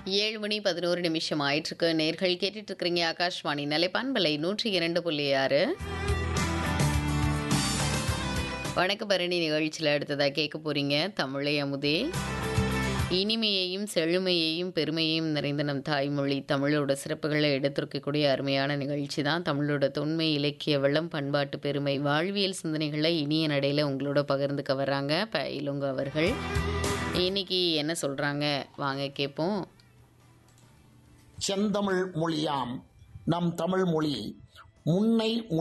ஏழு மணி பதினோரு நிமிஷம் ஆயிட்டிருக்கு நேர்கள் கேட்டுட்டு இருக்கிறீங்க ஆகாஷ்வாணி நிலைப்பான்பலை நூற்றி இரண்டு புள்ளி ஆறு வணக்க பரணி நிகழ்ச்சியில் அடுத்ததாக கேட்க போறீங்க தமிழை அமுதே இனிமையையும் செழுமையையும் பெருமையையும் நிறைந்த நம் தாய்மொழி தமிழோட சிறப்புகளை எடுத்திருக்கக்கூடிய அருமையான நிகழ்ச்சி தான் தமிழோட தொன்மை இலக்கிய வளம் பண்பாட்டு பெருமை வாழ்வியல் சிந்தனைகளை இனிய நடையில் உங்களோட பகிர்ந்துக்க வர்றாங்க ப இளங்க அவர்கள் இன்னைக்கு என்ன சொல்கிறாங்க வாங்க கேட்போம் செந்தமிழ் மொழியாம் நம் தமிழ் மொழி முன்னை